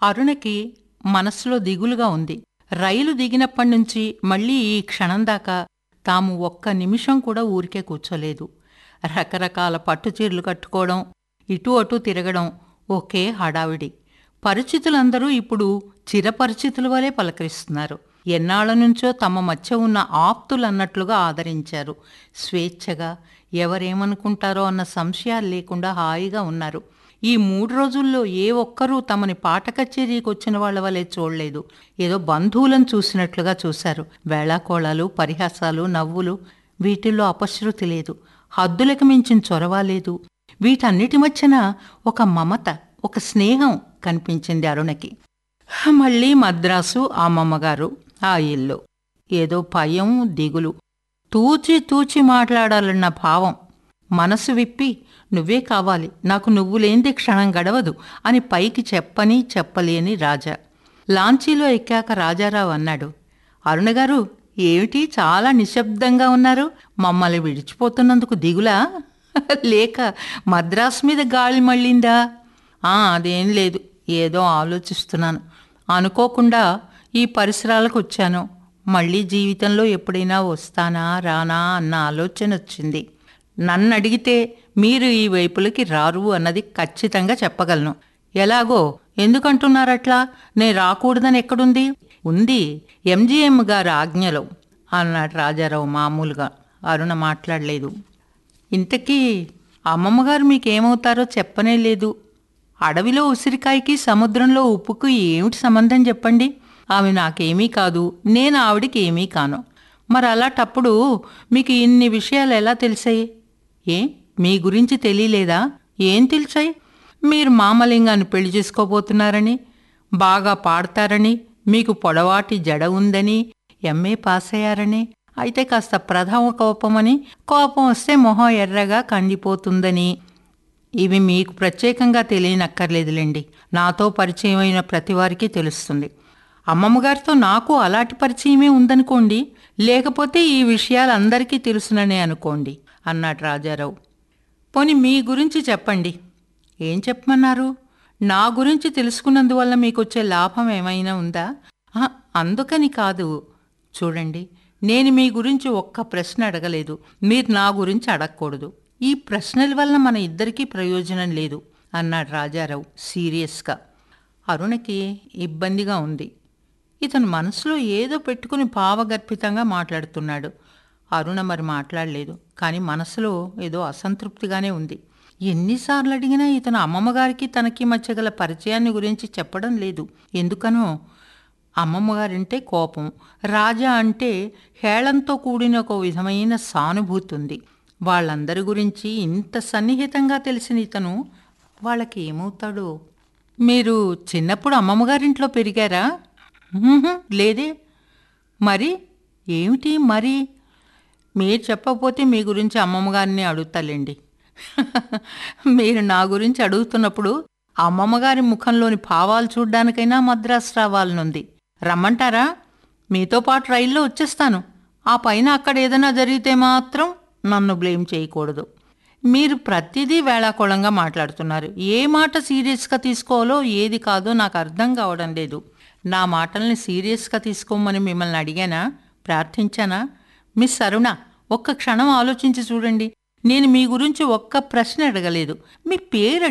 అరుణకి మనసులో దిగులుగా ఉంది రైలు దిగినప్పటి నుంచి మళ్ళీ ఈ క్షణం దాకా తాము ఒక్క నిమిషం కూడా ఊరికే కూర్చోలేదు రకరకాల పట్టుచీరలు కట్టుకోవడం ఇటు అటు తిరగడం ఒకే హడావిడి పరిచితులందరూ ఇప్పుడు చిరపరిచితుల వలె పలకరిస్తున్నారు ఎన్నాళ్ల నుంచో తమ మధ్య ఉన్న ఆప్తులన్నట్లుగా ఆదరించారు స్వేచ్ఛగా ఎవరేమనుకుంటారో అన్న సంశయాలు లేకుండా హాయిగా ఉన్నారు ఈ మూడు రోజుల్లో ఏ ఒక్కరూ తమని పాట కచేరీకి వచ్చిన వాళ్ళ వలె చూడలేదు ఏదో బంధువులను చూసినట్లుగా చూశారు వేళాకోళాలు పరిహాసాలు నవ్వులు వీటిల్లో అపశృతి లేదు హద్దులకు మించిన చొరవ లేదు వీటన్నిటి మధ్యన ఒక మమత ఒక స్నేహం కనిపించింది అరుణకి మళ్ళీ మద్రాసు అమ్మమ్మగారు ఆ ఇల్లు ఏదో భయం దిగులు తూచి తూచి మాట్లాడాలన్న భావం మనసు విప్పి నువ్వే కావాలి నాకు నువ్వు లేనిది క్షణం గడవదు అని పైకి చెప్పని చెప్పలేని రాజా లాంచీలో ఎక్కాక రాజారావు అన్నాడు అరుణగారు ఏమిటి చాలా నిశ్శబ్దంగా ఉన్నారు మమ్మల్ని విడిచిపోతున్నందుకు దిగులా లేక మద్రాసు మీద గాలి మళ్ళిందా "ఆ, అదేం లేదు ఏదో ఆలోచిస్తున్నాను అనుకోకుండా ఈ పరిసరాలకు వచ్చాను మళ్ళీ జీవితంలో ఎప్పుడైనా వస్తానా రానా అన్న ఆలోచన వచ్చింది నన్ను అడిగితే మీరు ఈ వైపులకి రారు అన్నది ఖచ్చితంగా చెప్పగలను ఎలాగో ఎందుకంటున్నారట్లా నేను రాకూడదని ఎక్కడుంది ఉంది ఎంజిఎం గారి ఆజ్ఞలో అన్నాడు రాజారావు మామూలుగా అరుణ మాట్లాడలేదు ఇంతకీ అమ్మమ్మగారు మీకేమవుతారో చెప్పనే లేదు అడవిలో ఉసిరికాయకి సముద్రంలో ఉప్పుకు ఏమిటి సంబంధం చెప్పండి ఆమె నాకేమీ కాదు నేను ఆవిడికి ఏమీ కాను మరి అలాంటప్పుడు మీకు ఇన్ని విషయాలు ఎలా తెలిసాయి ఏ మీ గురించి తెలియలేదా ఏం తెలిసాయి మీరు మామలింగాన్ని పెళ్లి చేసుకోబోతున్నారని బాగా పాడతారని మీకు పొడవాటి జడ ఉందని ఎంఏ పాస్ అయ్యారని అయితే కాస్త ప్రథమ కోపమని కోపం వస్తే మొహం ఎర్రగా కందిపోతుందని ఇవి మీకు ప్రత్యేకంగా తెలియనక్కర్లేదులేండి నాతో పరిచయం అయిన ప్రతి వారికి తెలుస్తుంది అమ్మమ్మగారితో నాకు అలాంటి పరిచయమే ఉందనుకోండి లేకపోతే ఈ విషయాలు అందరికీ తెలుసుననే అనుకోండి అన్నాడు రాజారావు పోని మీ గురించి చెప్పండి ఏం చెప్పమన్నారు నా గురించి తెలుసుకున్నందువల్ల మీకు వచ్చే లాభం ఏమైనా ఉందా ఆహా, అందుకని కాదు చూడండి నేను మీ గురించి ఒక్క ప్రశ్న అడగలేదు మీరు నా గురించి అడగకూడదు ఈ ప్రశ్నల వల్ల మన ఇద్దరికీ ప్రయోజనం లేదు అన్నాడు రాజారావు సీరియస్గా అరుణకి ఇబ్బందిగా ఉంది ఇతను మనసులో ఏదో పెట్టుకుని భావగర్భితంగా మాట్లాడుతున్నాడు అరుణ మరి మాట్లాడలేదు కానీ మనసులో ఏదో అసంతృప్తిగానే ఉంది ఎన్నిసార్లు అడిగినా ఇతను అమ్మమ్మగారికి తనకి మధ్య గల పరిచయాన్ని గురించి చెప్పడం లేదు ఎందుకనో అమ్మమ్మగారంటే కోపం రాజా అంటే హేళంతో కూడిన ఒక విధమైన సానుభూతి ఉంది వాళ్ళందరి గురించి ఇంత సన్నిహితంగా తెలిసిన ఇతను వాళ్ళకి ఏమవుతాడో మీరు చిన్నప్పుడు అమ్మమ్మగారింట్లో పెరిగారా "ఉహుం, లేదే మరి ఏమిటి మరి మీరు చెప్పకపోతే మీ గురించి అమ్మమ్మగారిని అడుగుతాలేండి మీరు నా గురించి అడుగుతున్నప్పుడు అమ్మమ్మగారి ముఖంలోని భావాలు చూడ్డానికైనా మద్రాసు రావాలనుంది రమ్మంటారా మీతో పాటు రైల్లో వచ్చేస్తాను ఆ పైన అక్కడ ఏదైనా జరిగితే మాత్రం నన్ను బ్లేమ్ చేయకూడదు మీరు ప్రతిదీ వేళాకోళంగా మాట్లాడుతున్నారు ఏ మాట సీరియస్గా తీసుకోవాలో ఏది కాదో నాకు అర్థం కావడం లేదు నా మాటల్ని సీరియస్గా తీసుకోమని మిమ్మల్ని అడిగానా ప్రార్థించానా మిస్ అరుణ ఒక్క క్షణం ఆలోచించి చూడండి నేను మీ గురించి ఒక్క ప్రశ్న అడగలేదు మీ పేరు